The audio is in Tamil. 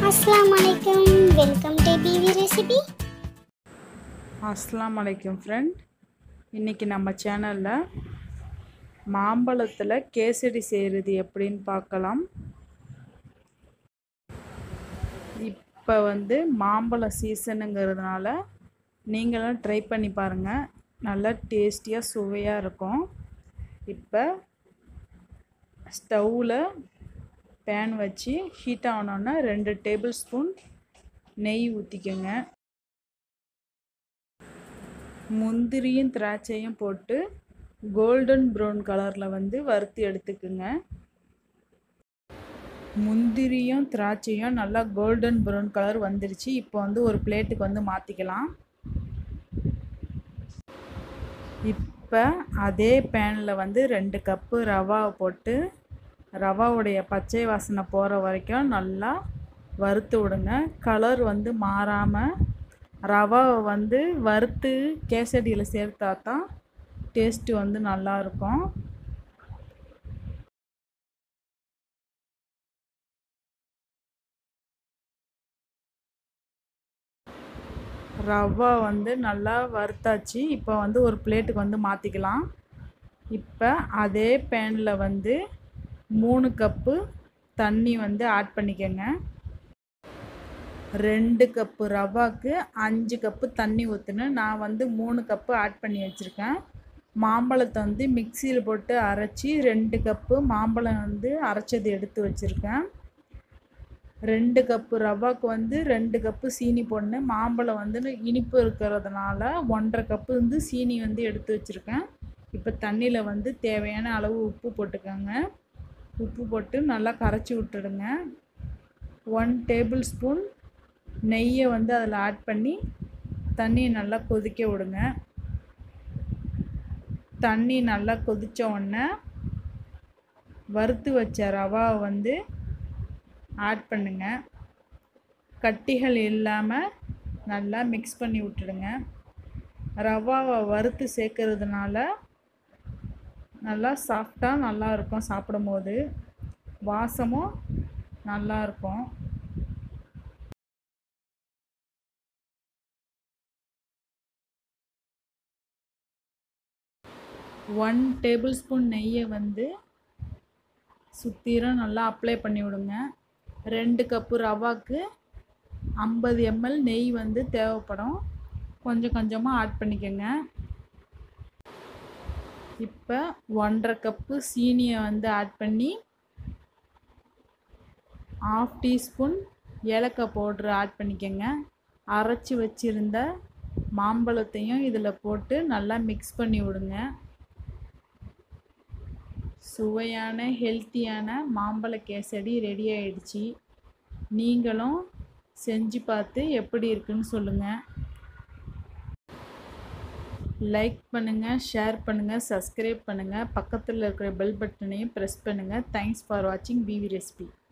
அஸ்ஸலாமு அலைக்கும் வெல்கம் டு பிவி ரெசிபி அஸ்ஸலாமு அலைக்கும் ஃப்ரெண்ட் இன்றைக்கி நம்ம சேனலில் மாம்பழத்தில் கேசரி செய்கிறது எப்படின்னு பார்க்கலாம் இப்போ வந்து மாம்பழ சீசனுங்கிறதுனால நீங்களும் ட்ரை பண்ணி பாருங்கள் நல்லா டேஸ்டியாக சுவையாக இருக்கும் இப்போ ஸ்டவ்வில் பேன் வச்சு ஹீட் ஆனோன்னா ரெண்டு டேபிள் ஸ்பூன் நெய் ஊற்றிக்கோங்க முந்திரியும் திராட்சையும் போட்டு கோல்டன் ப்ரௌன் கலரில் வந்து வறுத்து எடுத்துக்குங்க முந்திரியும் திராட்சையும் நல்லா கோல்டன் ப்ரௌன் கலர் வந்துருச்சு இப்போ வந்து ஒரு பிளேட்டுக்கு வந்து மாற்றிக்கலாம் இப்போ அதே பேனில் வந்து ரெண்டு கப்பு ரவா போட்டு ரவாவுடைய பச்சை வாசனை போகிற வரைக்கும் நல்லா வறுத்து விடுங்க கலர் வந்து மாறாமல் ரவாவை வந்து வறுத்து கேசரியில் சேர்த்தா தான் டேஸ்ட்டு வந்து நல்லாயிருக்கும் ரவா வந்து நல்லா வறுத்தாச்சு இப்போ வந்து ஒரு பிளேட்டுக்கு வந்து மாற்றிக்கலாம் இப்போ அதே பேனில் வந்து மூணு கப்பு தண்ணி வந்து ஆட் பண்ணிக்கோங்க ரெண்டு கப்பு ரவாக்கு அஞ்சு கப்பு தண்ணி ஊற்றுனேன் நான் வந்து மூணு கப்பு ஆட் பண்ணி வச்சுருக்கேன் மாம்பழத்தை வந்து மிக்சியில் போட்டு அரைச்சி ரெண்டு கப்பு மாம்பழம் வந்து அரைச்சது எடுத்து வச்சுருக்கேன் ரெண்டு கப்பு ரவாக்கு வந்து ரெண்டு கப்பு சீனி போடணும் மாம்பழம் வந்து இனிப்பு இருக்கிறதுனால ஒன்றரை கப்பு வந்து சீனி வந்து எடுத்து வச்சுருக்கேன் இப்போ தண்ணியில் வந்து தேவையான அளவு உப்பு போட்டுக்கோங்க உப்பு போட்டு நல்லா கரைச்சி விட்டுடுங்க ஒன் டேபிள் ஸ்பூன் நெய்யை வந்து அதில் ஆட் பண்ணி தண்ணியை நல்லா கொதிக்க விடுங்க தண்ணி நல்லா கொதித்த உடனே வறுத்து வச்ச ரவாவை வந்து ஆட் பண்ணுங்க கட்டிகள் இல்லாமல் நல்லா மிக்ஸ் பண்ணி விட்டுடுங்க ரவாவை வறுத்து சேர்க்கறதுனால நல்லா சாஃப்டாக நல்லா இருக்கும் சாப்பிடும்போது வாசமும் நல்லா இருக்கும் ஒன் டேபிள் ஸ்பூன் நெய்யை வந்து சுற்றிலும் நல்லா அப்ளை பண்ணி விடுங்க ரெண்டு கப்பு ரவாக்கு ஐம்பது எம்எல் நெய் வந்து தேவைப்படும் கொஞ்சம் கொஞ்சமாக ஆட் பண்ணிக்கோங்க இப்போ ஒன்றரை கப்பு சீனியை வந்து ஆட் பண்ணி ஆஃப் டீஸ்பூன் ஏலக்காய் பவுட்ரு ஆட் பண்ணிக்கோங்க அரைச்சி வச்சுருந்த மாம்பழத்தையும் இதில் போட்டு நல்லா மிக்ஸ் பண்ணி விடுங்க சுவையான ஹெல்த்தியான மாம்பழ கேசரி ரெடி ஆயிடுச்சு நீங்களும் செஞ்சு பார்த்து எப்படி இருக்குன்னு சொல்லுங்கள் லைக் பண்ணுங்கள் ஷேர் பண்ணுங்கள் சப்ஸ்கிரைப் பண்ணுங்கள் பக்கத்தில் இருக்கிற பெல் பட்டனையும் ப்ரெஸ் பண்ணுங்கள் தேங்க்ஸ் ஃபார் வாட்சிங் பிவி ரெசிபி